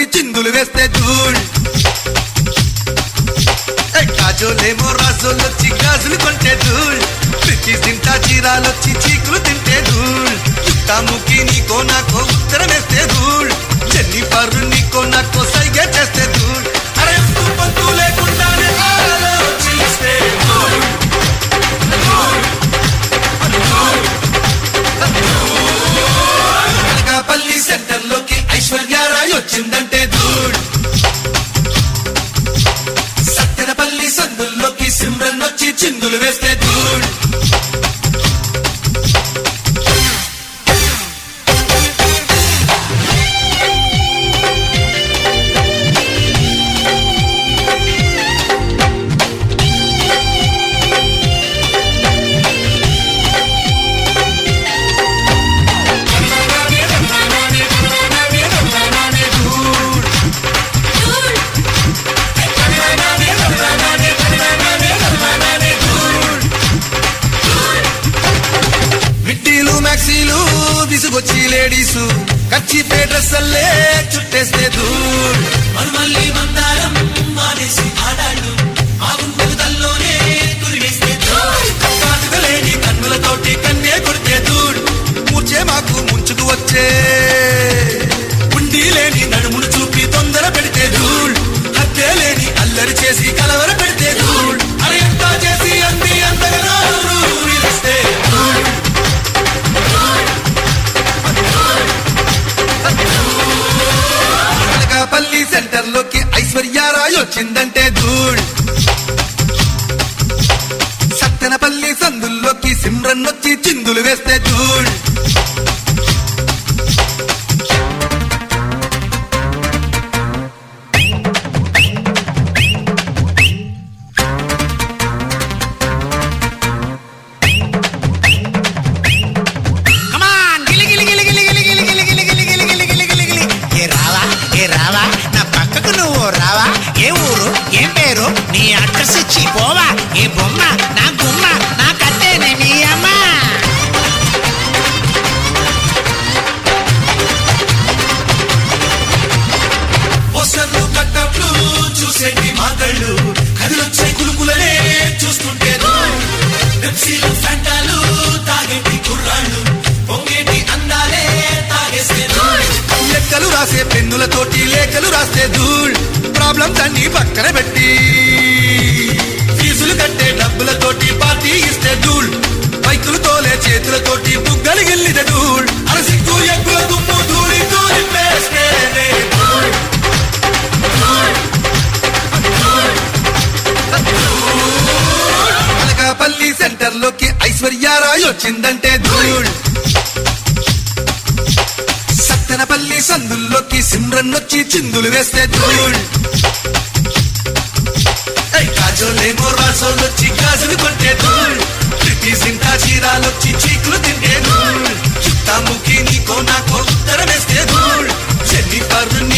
చిందులు వేస్తే ధూళ్ ఏ కాజోలేమో రాజోలొచ్చి గాజులు కొంటే ధూళ్ పిచ్చి తింటా చీరాలొచ్చి చీకులు తింటే ధూళ్ చుట్టాముకి నీకో నాకో ఉత్తరం వేస్తే ధూళ్ జెన్నిఫర్ నీకో నాకో సైగ చేస్తే ధూళ్ అరే ఎంతు పొత్తు లేకుండానే ఆలోచిస్తే ధూళ్ అనకాపల్లి సెంటర్ లోకి ఐశ్వర్యారాయ్ వచ్చిందంటే ధూళ్ సత్తెనపల్లి సందుల్లోకి సిమ్రన్ వచ్చి చిందులు వేస్తే ధూళ్ మిడ్డీలు మ్యాక్సీలు విసుగొచ్చి లేడీసు కచ్చి డ్రెస్సల్లే చుట్టేస్తే ధూళ్ మరుమల్లి మందారం మానేసి ఆడాళ్ళు ఆ గుంపుదల్లోనే కురివేస్తే కాటుకలేని కన్నులతోటి కన్నే కొడితే ధూళ్ మూర్చే మాకు ముంచుకు వచ్చే ఉండి లేని నడుమును చూపి తొందర పెడితే ధూళ్ హత్తే లేని అల్లరి చేసి కలవర పెడితే ధూళ్ అరే ఎంత చేసి అంది అంతగా ఇస్తే ధూళ్ అనకాపల్లి సెంటర్ లోకి ఐశ్వర్యారాయ్ వచ్చిందంటే ధూళ్ సత్తెనపల్లి సందుల్లోకి సిమ్రన్ వచ్చి చిందులు వేస్తే ధూళ్ కమాన్ గిలి గిలి గిలి గిలి గిలి గిలి గిలి గిలి గిలి గిలి గిలి గిలి గిలి గిలి ఏ రావా ఏ రావా నా పక్కకు నువ్వు రావా ఏ ఊరు ఏం పేరు నీ అడ్రస్ ఇచ్చి పోవా ఏ బొమ్మ నా గుమ్మ నా కట్టేనే నీ అమ్మ పోస్టర్లు కట్టట్లు చూసేటి మాగళ్ళు కదిలొచ్చే కులుకులనే చూస్తుంటే పెప్సీలు ఫ్యాంటాలు తాగేటి కుర్రాళ్ళు పొంగేటి అందాలే తాగేస్తే లెక్కలు రాసే పెన్నులతోటి లేఖలు రాస్తే ధూళ్ ప్రాబ్లమ్స్ అన్ని పక్కన పెట్టి ఫీజులు కట్టే డబ్బులతోటి పార్టీ ఇస్తే ధూళ్ బైకులు తోలే చేతులతోటి బుగ్గలు గిల్లితే ధూళ్ అరసిగ్గు ఎగ్గుల దుమ్ము ధూళి ధూళి పేస్తేనే ధూళ్ అనకాపల్లి సెంటర్ లోకి ఐశ్వర్యారాయ్ వచ్చిందంటే ధూళ్ సత్తెనపల్లి సందుల్లోకి సిమ్రన్ వచ్చి చిందులు వేస్తే ధూళ్ ఏయ్ కాజోలేమో రాసోలొచ్చి గాజులు కొంటే ధూళ్ ప్రీతి సింటా చీరాలొచ్చి చీకులు తింటే ధూళ్ చుట్టాముకి నీకో నాకో ఉత్తరం వేస్తే ధూళ్ చెల్లి పర్రు